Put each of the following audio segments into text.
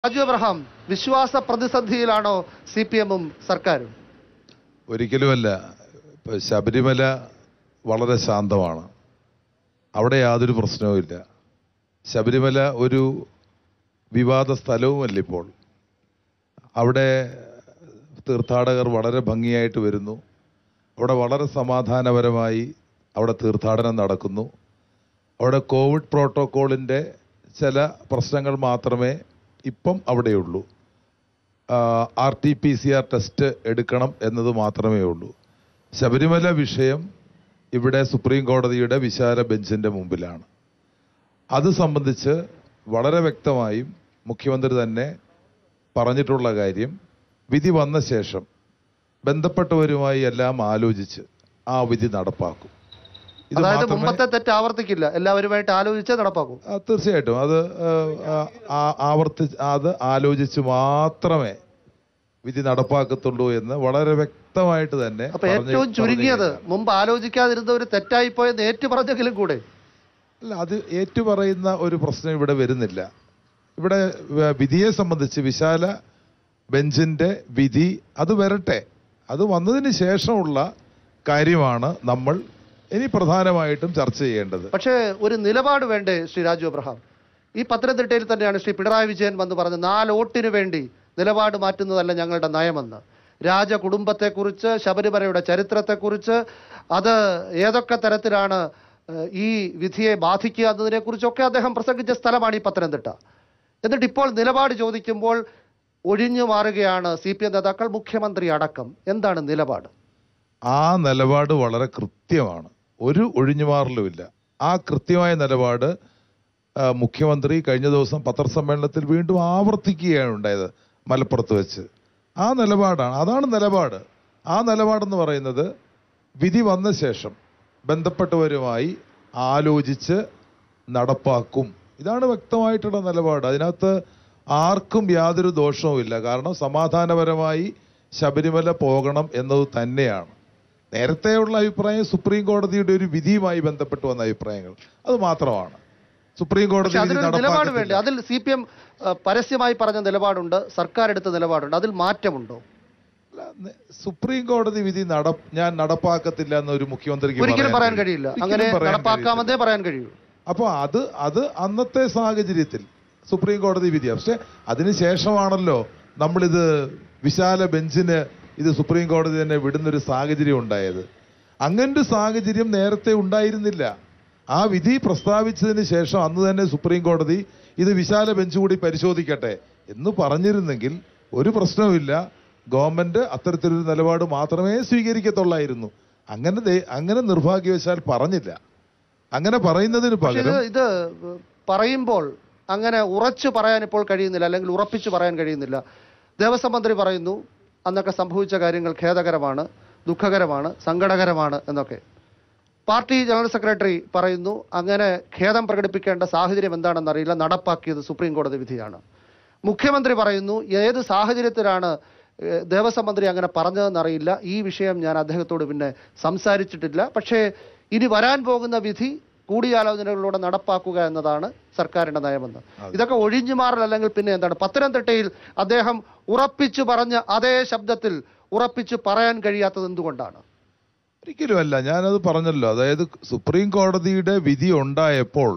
Raju Abraham വിശ്വാസ പ്രതിസന്ധിയിലാണോ C P എമ്മും സർക്കാരും ഒരിക്കലുമല്ല ഇപ്പൊ ശബരിമല വളരെ ശാന്തമാണ് അവിടെ യാതൊരു പ്രശ്നവുമില്ല ശബരിമല ഒരു വിവാദ സ്ഥലവുമല്ല ഇപ്പോൾ അവിടെ തീർത്ഥാടകർ വളരെ ഭംഗിയായിട്ട് വരുന്നു അവിടെ വളരെ സമാധാനപരമായി അവിടെ തീർത്ഥാടനം നടക്കുന്നു അവിടെ കോവിഡ് പ്രോട്ടോക്കോളിൻ്റെ ചില പ്രശ്നങ്ങൾ മാത്രമേ ഇപ്പം അവിടെയുള്ളൂ R T P C R test എടുക്കണം എന്നത് മാത്രമേ ഉള്ളൂ ശബരിമല വിഷയം ഇവിടെ സുപ്രീം കോടതിയുടെ വിശാല ബെഞ്ചിന്റെ മുമ്പിലാണ് അത് സംബന്ധിച്ച് വളരെ വ്യക്തമായും മുഖ്യമന്ത്രി തന്നെ പറഞ്ഞിട്ടുള്ള കാര്യം വിധി വന്ന ശേഷം ബന്ധപ്പെട്ടവരുമായി എല്ലാം ആലോചിച്ച് ആ വിധി നടപ്പാക്കും ഇത് അതായത് മാത്രമേ മുമ്പത്തെ തെറ്റ് ആവർത്തിക്കില്ല എല്ലാവരുമായിട്ട് ആലോചിച്ച് നടപ്പാക്കും ആ, തീർച്ചയായിട്ടും അത് ആ, ആ, ആവർത്തി അത് ആലോചിച്ച് മാത്രമേ വിധി നടപ്പാക്കത്തുള്ളൂ എന്ന് വളരെ വ്യക്തമായിട്ട് തന്നെ അപ്പൊ പറഞ്ഞ് ഏറ്റവും ചുരുങ്ങിയത് പറഞ്ഞിരിക്കുകയാണ്. മുമ്പ് ആലോചിക്കാതിരുന്ന ഒരു തെറ്റായി പോയെന്ന് ഏറ്റു പറഞ്ഞെങ്കിലും കൂടെ അല്ല അത് ഏറ്റുപറയുന്ന ഒരു പ്രശ്നം ഇവിടെ വരുന്നില്ല ഇവിടെ വ- വിധിയെ സംബന്ധിച്ച് വിശാല ബെഞ്ചിന്റെ വിധി അത് വരട്ടെ അത് വന്നതിന് ശേഷമുള്ള കാര്യമാണ് നമ്മൾ ഇനി പ്രധാനമായിട്ടും ചർച്ച ചെയ്യേണ്ടത് പക്ഷേ ഒരു നിലപാട് വേണ്ടേ ശ്രീ രാജു അബ്രഹാം ഈ പത്തനംതിട്ടയിൽ തന്നെയാണ് ശ്രീ പിണറായി വിജയൻ വന്ന് പറഞ്ഞ് നാല് വോട്ടിന് വേണ്ടി നിലപാട് മാറ്റുന്നതല്ല ഞങ്ങളുടെ നയമെന്ന് രാജകുടുംബത്തെക്കുറിച്ച് ശബരിമലയുടെ ചരിത്രത്തെക്കുറിച്ച് അത് ഏതൊക്കെ തരത്തിലാണ് ഏഹ്, ഈ വിധിയെ ബാധിക്കുക എന്നതിനെക്കുറിച്ചൊക്കെ അദ്ദേഹം പ്രസംഗിച്ച സ്ഥലമാണ് ഈ പത്തനംതിട്ട എന്നിട്ട് ഇപ്പോൾ നിലപാട് ചോദിക്കുമ്പോൾ ഒഴിഞ്ഞു മാറുകയാണ് സി പി എം നേതാക്കൾ മുഖ്യമന്ത്രി അടക്കം എന്താണ് നിലപാട് ആ നിലപാട് വളരെ കൃത്യമാണ് ഒരു ഒഴിഞ്ഞുമാറലുമില്ല ആ കൃത്യമായ നിലപാട് ആ, മുഖ്യമന്ത്രി കഴിഞ്ഞ ദിവസം പത്രസമ്മേളനത്തിൽ വീണ്ടും ആവർത്തിക്കുകയാണ് ഉണ്ടായത് മലപ്പുറത്ത് വെച്ച് ആ നിലപാടാണ് അതാണ് നിലപാട് ആ നിലപാടെന്ന് പറയുന്നത് വിധി വന്ന ശേഷം ബന്ധപ്പെട്ടവരുമായി ആലോചിച്ച് നടപ്പാക്കും ഇതാണ് വ്യക്തമായിട്ടുള്ള നിലപാട് അതിനകത്ത് ആർക്കും യാതൊരു ദോഷവുമില്ല കാരണം സമാധാനപരമായി ശബരിമല പോകണം എന്നത് തന്നെയാണ് നേരത്തെയുള്ള അഭിപ്രായം സുപ്രീം കോടതിയുടെ ഒരു വിധിയുമായി ബന്ധപ്പെട്ട് വന്ന അഭിപ്രായങ്ങൾ അത് മാത്രമാണ് സുപ്രീം കോടതി പക്ഷെ വിധി അതിനൊരു നിലപാട് വേണ്ടേ നടപ്പാക്കത്തില്ല. അതിൽ സി പി എം പരസ്യമായി പറഞ്ഞ നിലപാടുണ്ട് സർക്കാർ എടുത്ത നിലപാടുണ്ട് അതിൽ മാറ്റമുണ്ടോ അല്ല, ന- സുപ്രീം കോടതി വിധി നട ഞാൻ നടപ്പാക്കത്തില്ല എന്ന് ഒരു മുഖ്യമന്ത്രിക്ക് ഒരിക്കലും പറയാൻ കഴിയും. കഴിയില്ല ഒരിക്കലും അങ്ങനെ പറയാൻ നടപ്പാക്കാമെന്നേ പറയാൻ കഴിയൂ അപ്പോൾ അത് അത് അന്നത്തെ സാഹചര്യത്തിൽ സുപ്രീം കോടതി വിധിയാണ് പക്ഷെ അതിനുശേഷമാണല്ലോ നമ്മളിത് വിശാല ബെഞ്ചിന് ഇത് സുപ്രീം കോടതി തന്നെ വിടുന്നൊരു സാഹചര്യം ഉണ്ടായത് അങ്ങനൊരു സാഹചര്യം നേരത്തെ ഉണ്ടായിരുന്നില്ല ആ വിധി പ്രസ്താവിച്ചതിന് ശേഷം അന്ന് തന്നെ സുപ്രീം കോടതി ഇത് വിശാല ബെഞ്ച് കൂടി പരിശോധിക്കട്ടെ എന്ന് പറഞ്ഞിരുന്നെങ്കിൽ ഒരു പ്രശ്നവുമില്ല ഗവൺമെന്റ് അത്തരത്തിലൊരു നിലപാട് മാത്രമേ സ്വീകരിക്കത്തുള്ളായിരുന്നു അങ്ങനെ ദേ- അങ്ങനെ നിർഭാഗ്യവശാൽ പറഞ്ഞില്ല അങ്ങനെ പറയുന്നതിന് പക്ഷെ ഇത് പകരം ഇത് പറയുമ്പോൾ അങ്ങനെ ഉറച്ചു പറയാൻ ഇപ്പോൾ കഴിയുന്നില്ല അല്ലെങ്കിൽ ഉറപ്പിച്ചു പറയാൻ കഴിയുന്നില്ല ദേവസ്വം മന്ത്രി പറയുന്നു അന്നൊക്കെ സംഭവിച്ച കാര്യങ്ങൾ ഖേദകരമാണ് ദുഃഖകരമാണ് സങ്കടകരമാണ് എന്നൊക്കെ പാർട്ടി ജനറൽ സെക്രട്ടറി പറയുന്നു അങ്ങനെ ഖേദം പ്രകടിപ്പിക്കേണ്ട സാഹചര്യം എന്താണെന്നറിയില്ല നടപ്പാക്കിയത് സുപ്രീം കോടതി വിധിയാണ് മുഖ്യമന്ത്രി പറയുന്നു ഏത് സാഹചര്യത്തിലാണ് ഏഹ്, ദേവസ്വം മന്ത്രി അങ്ങനെ പറഞ്ഞതെന്നറിയില്ല ഈ വിഷയം ഞാൻ അദ്ദേഹത്തോട് പിന്നെ സംസാരിച്ചിട്ടില്ല പക്ഷേ ഇനി വരാൻ പോകുന്ന വിധി കൂടിയാലോചനകളിലൂടെ നടപ്പാക്കുക എന്നതാണ് സർക്കാരിന്റെ നയമെന്ന് ഇതൊക്കെ ഒഴിഞ്ഞു മാറൽ അല്ലെങ്കിൽ പിന്നെ എന്താണ് പത്തനംതിട്ടയിൽ അദ്ദേഹം ഉറപ്പിച്ചു പറഞ്ഞ അതേ ശബ്ദത്തിൽ ഉറപ്പിച്ചു പറയാൻ കഴിയാത്തത് എന്തുകൊണ്ടാണ് ഒരിക്കലുമല്ല ഞാനത് പറഞ്ഞല്ലോ അതായത് സുപ്രീം കോടതിയുടെ വിധി ഉണ്ടായപ്പോൾ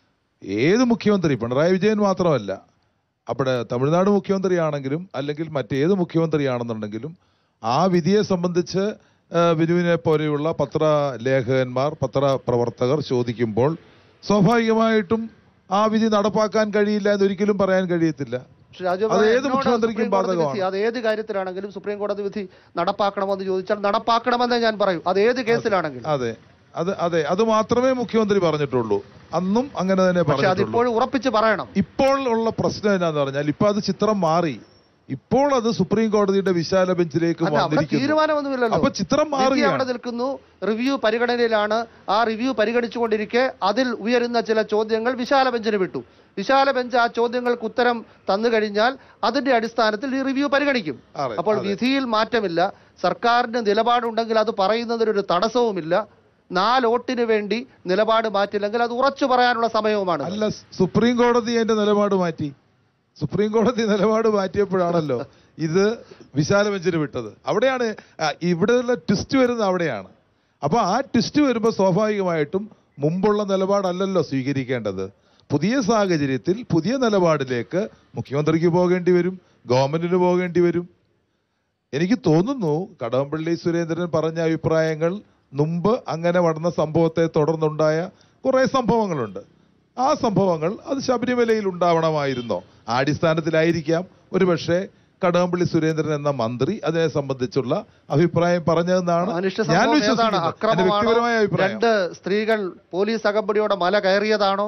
ഏത് മുഖ്യമന്ത്രി പിണറായി വിജയൻ മാത്രമല്ല അവിടെ തമിഴ്നാട് മുഖ്യമന്ത്രിയാണെങ്കിലും അല്ലെങ്കിൽ മറ്റേത് മുഖ്യമന്ത്രിയാണെന്നുണ്ടെങ്കിലും ആ വിധിയെ സംബന്ധിച്ച് ആ, വിനുവിനെ പോലെയുള്ള പത്രലേഖകന്മാർ പത്രപ്രവർത്തകർ ചോദിക്കുമ്പോൾ സ്വാഭാവികമായിട്ടും ആ വിധി നടപ്പാക്കാൻ കഴിയില്ല എന്നൊരിക്കലും പറയാൻ കഴിയത്തില്ല പക്ഷേ രാജു അത് ഏത് എന്നോട് മുഖ്യമന്ത്രിക്കും സുപ്രീം കോടതി ബാധകമാണ്. വിധി, അത് ഏത് കാര്യത്തിലാണെങ്കിലും സുപ്രീം കോടതി വിധി നടപ്പാക്കണമെന്ന് ചോദിച്ചാൽ നടപ്പാക്കണമെന്നേ ഞാൻ പറയൂ അത് ഏത് കേസിലാണെങ്കിലും അതെ അത് അതെ അത് മാത്രമേ മുഖ്യമന്ത്രി പറഞ്ഞിട്ടുള്ളൂ അന്നും അങ്ങനെ തന്നെ പക്ഷെ പറഞ്ഞിട്ടുള്ളൂ അതിപ്പോഴും ഉറപ്പിച്ച് പറയണം ഇപ്പോൾ ഉള്ള പ്രശ്നം എന്നാന്ന് പറഞ്ഞാൽ ഇപ്പൊ അത് ചിത്രം മാറി ഇപ്പോൾ അത് സുപ്രീം കോടതിയുടെ വിശാല ബെഞ്ചിലേക്ക് അല്ല അവിടെ വന്നിരിക്കുന്നു തീരുമാനമൊന്നുമില്ലല്ലോ അപ്പൊ ചിത്രം വിധി അവിടെ മാറുകയാണ് നിൽക്കുന്നു റിവ്യൂ പരിഗണനയിലാണ് ആ റിവ്യൂ പരിഗണിച്ചുകൊണ്ടിരിക്കെ അതിൽ ഉയരുന്ന ചില ചോദ്യങ്ങൾ വിശാല ബെഞ്ചിന് വിട്ടു വിശാല ബെഞ്ച് ആ ചോദ്യങ്ങൾക്ക് ഉത്തരം തന്നു കഴിഞ്ഞാൽ അതിന്റെ അടിസ്ഥാനത്തിൽ ഈ റിവ്യൂ പരിഗണിക്കും അതെ, അപ്പോൾ അതെ. വിധിയിൽ മാറ്റമില്ല സർക്കാരിന് നിലപാടുണ്ടെങ്കിൽ അത് പറയുന്നതിനൊരു തടസ്സവുമില്ല നാല് വോട്ടിന് വേണ്ടി നിലപാട് മാറ്റില്ലെങ്കിൽ അത് ഉറച്ചു പറയാനുള്ള സമയവുമാണ് അല്ല സുപ്രീം കോടതി അതിന്റെ നിലപാട് മാറ്റി സുപ്രീം കോടതി നിലപാട് മാറ്റിയപ്പോഴാണല്ലോ ഇത് വിശാല ബെഞ്ചിന് വിട്ടത് അവിടെയാണ് ആ, ഇവിടെയുള്ള ട്വിസ്റ്റ് വരുന്നത് അവിടെയാണ് അപ്പൊ ആ ട്വിസ്റ്റ് വരുമ്പോൾ സ്വാഭാവികമായിട്ടും മുമ്പുള്ള നിലപാടല്ലല്ലോ സ്വീകരിക്കേണ്ടത് പുതിയ സാഹചര്യത്തിൽ പുതിയ നിലപാടിലേക്ക് മുഖ്യമന്ത്രിക്ക് പോകേണ്ടി വരും ഗവൺമെന്റിന് പോകേണ്ടി വരും എനിക്ക് തോന്നുന്നു കടകംപള്ളി സുരേന്ദ്രൻ പറഞ്ഞ അഭിപ്രായങ്ങൾ മുമ്പ് അങ്ങനെ നടന്ന സംഭവത്തെ തുടർന്നുണ്ടായ കുറെ സംഭവങ്ങളുണ്ട് ആ സംഭവങ്ങൾ അത് ശബരിമലയിൽ ഉണ്ടാവണമായിരുന്നോ ആ അടിസ്ഥാനത്തിലായിരിക്കാം ഒരുപക്ഷെ കടകംപള്ളി സുരേന്ദ്രൻ എന്ന മന്ത്രി അതിനെ സംബന്ധിച്ചുള്ള അഭിപ്രായം പറഞ്ഞതെന്നാണ് അനിഷ്ട ഞാൻ സംഭവം ഏതാണ് വിശ്വസിക്കുന്നത് എന്റെ അക്രമമാണോ വ്യക്തിപരമായ അഭിപ്രായം രണ്ട് സ്ത്രീകൾ പോലീസ് അകമ്പടിയോടെ മല കയറിയതാണോ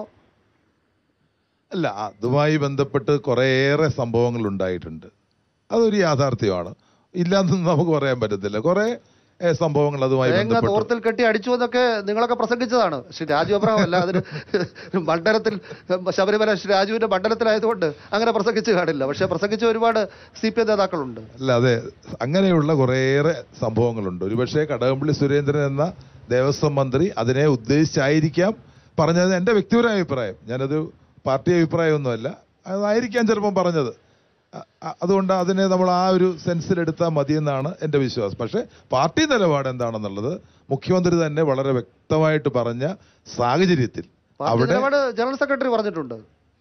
അല്ല അതുമായി ബന്ധപ്പെട്ട് കുറേയേറെ സംഭവങ്ങൾ ഉണ്ടായിട്ടുണ്ട് അതൊരു യാഥാർത്ഥ്യമാണ് ഇല്ലാന്നൊന്നും നമുക്ക് പറയാൻ പറ്റത്തില്ല കുറെ ഏ, സംഭവങ്ങൾ അതുമായി തേങ്ങ ബന്ധപ്പെട്ട് തോർത്തിൽ കെട്ടി അടിച്ചു എന്നൊക്കെ നിങ്ങളൊക്കെ പ്രസംഗിച്ചതാണ് ശ്രീ രാജു അബ്രഹാം അല്ല അതിന് മണ്ഡലത്തിൽ ശബരിമല ശ്രീ രാജുവിന്റെ മണ്ഡലത്തിലായതുകൊണ്ട് അങ്ങനെ പ്രസംഗിച്ചു കാണില്ല പക്ഷെ പ്രസംഗിച്ച ഒരുപാട് സി പി എം നേതാക്കളുണ്ട് അല്ല അതെ അങ്ങനെയുള്ള കുറേയേറെ സംഭവങ്ങളുണ്ട് ഒരുപക്ഷെ കടകംപള്ളി സുരേന്ദ്രൻ എന്ന ദേവസ്വം മന്ത്രി അതിനെ ഉദ്ദേശിച്ചായിരിക്കാം പറഞ്ഞത് എൻ്റെ വ്യക്തിപരമായ അഭിപ്രായം ഞാനത് പാർട്ടി അഭിപ്രായമൊന്നുമല്ല അതായിരിക്കാം ചിലപ്പം പറഞ്ഞത് അ- അ- അതുകൊണ്ട് അതിനെ നമ്മൾ ആ ഒരു സെൻസിലെടുത്താൽ മതിയെന്നാണ് എൻ്റെ വിശ്വാസം പക്ഷേ പാർട്ടി നിലപാട് എന്താണെന്നുള്ളത് മുഖ്യമന്ത്രി തന്നെ വളരെ വ്യക്തമായിട്ട് പറഞ്ഞ സാഹചര്യത്തിൽ പാർട്ടി അവിടെ നിലപാട് ജനറൽ സെക്രട്ടറി പറഞ്ഞിട്ടുണ്ട്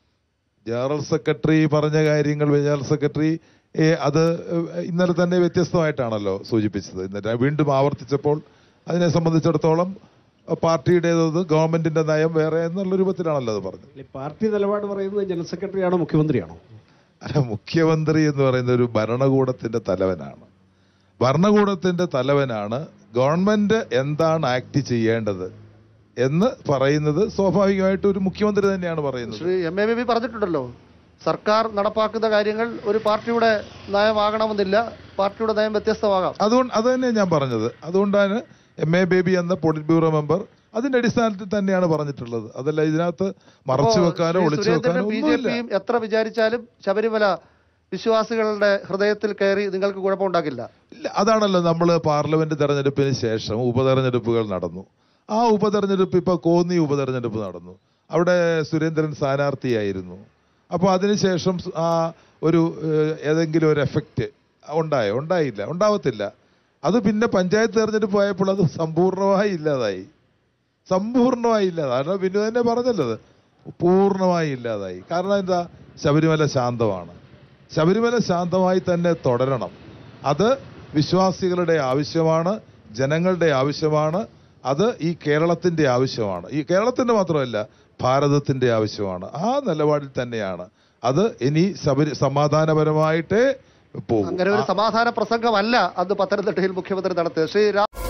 ജനറൽ സെക്രട്ടറി പറഞ്ഞ കാര്യങ്ങൾ ജനറൽ സെക്രട്ടറി ഏ, അത് ഏ, ഇന്നലെ തന്നെ വ്യത്യസ്തമായിട്ടാണല്ലോ സൂചിപ്പിച്ചത് ഇന്നലെ വീണ്ടും ആവർത്തിച്ചപ്പോൾ അതിനെ സംബന്ധിച്ചിടത്തോളം അഹ് പാർട്ടിയുടേത് ഗവൺമെന്റിന്റെ നയം വേറെ എന്നുള്ള രൂപത്തിലാണല്ലോ അത് പറഞ്ഞത് ഈ പാർട്ടി നിലപാട് പറയുന്നത് ജനറൽ സെക്രട്ടറിയാണോ മുഖ്യമന്ത്രിയാണോ അല്ല മുഖ്യമന്ത്രി എന്ന് പറയുന്ന ഒരു ഭരണകൂടത്തിന്റെ തലവനാണ് ഭരണകൂടത്തിന്റെ തലവനാണ് ഗവൺമെന്റ് എന്താണ് ആക്ട് ചെയ്യേണ്ടത് എന്ന് പറയുന്നത് സ്വാഭാവികമായിട്ട് ഒരു മുഖ്യമന്ത്രി തന്നെയാണ് പറയുന്നത് ശ്രീ എം എ ബി പറഞ്ഞിട്ടുണ്ടല്ലോ സർക്കാർ നടപ്പാക്കുന്ന കാര്യങ്ങൾ ഒരു പാർട്ടിയുടെ നയമാകണമെന്നില്ല പാർട്ടിയുടെ നയം വ്യത്യസ്തമാകാം അതുകൊണ്ട് അത് തന്നെ ഞാൻ പറഞ്ഞത് അതുകൊണ്ടാണ് എം എ ബേബി എന്ന പോളിറ്റ് ബ്യൂറോ മെമ്പർ അതിന്റെ അടിസ്ഥാനത്തിൽ തന്നെയാണ് പറഞ്ഞിട്ടുള്ളത് അതല്ല ഇതിനകത്ത് മറച്ചു വെക്കാനോ ഒളിച്ചു വെക്കാനോ ബി ജെ ഒന്നുമില്ല പിയും എത്ര വിചാരിച്ചാലും ശബരിമല വിശ്വാസികളുടെ ഹൃദയത്തിൽ കയറി നിങ്ങൾക്ക് കുഴപ്പമുണ്ടാക്കില്ല ഇല്ല, അതാണല്ലോ നമ്മൾ പാർലമെന്റ് തെരഞ്ഞെടുപ്പിന് ശേഷം ഉപതെരഞ്ഞെടുപ്പുകൾ നടന്നു ആ ഉപതെരഞ്ഞെടുപ്പ് ഇപ്പൊ കോന്നി ഉപതെരഞ്ഞെടുപ്പ് നടന്നു അവിടെ സുരേന്ദ്രൻ സ്ഥാനാർത്ഥിയായിരുന്നു അപ്പോൾ അതിനുശേഷം സ് ആ ഒരു ഏഹ്, ഏതെങ്കിലും ഒരു എഫക്റ്റ് ഉണ്ടായോ ഉണ്ടായില്ല ഉണ്ടാവത്തില്ല അത് പിന്നെ പഞ്ചായത്ത് തെരഞ്ഞെടുപ്പ് ആയപ്പോൾ അത് സമ്പൂർണ്ണമായി ഇല്ലാതായി സമ്പൂർണ്ണമായി ഇല്ലാതായി കാരണം പിന്നെ തന്നെ പറഞ്ഞല്ലോ അത് പൂർണ്ണമായി ഇല്ലാതായി കാരണം എന്താ ശബരിമല ശാന്തമാണ് ശബരിമല ശാന്തമായി തന്നെ തുടരണം അത് വിശ്വാസികളുടെ ആവശ്യമാണ് ജനങ്ങളുടെ ആവശ്യമാണ് അത് ഈ കേരളത്തിന്റെ ആവശ്യമാണ് ഈ കേരളത്തിന്റെ മാത്രമല്ല ഭാരതത്തിന്റെ ആവശ്യമാണ് ആ നിലപാടിൽ തന്നെയാണ് അത് ഇനി ശബരി സമാധാനപരമായിട്ടേ പോകും അങ്ങനെ ഒരു സമാധാന പ്രസംഗമല്ല അന്ന് പത്തനംതിട്ടയിൽ മുഖ്യമന്ത്രി നടത്തിയത് ശ്രീ രാ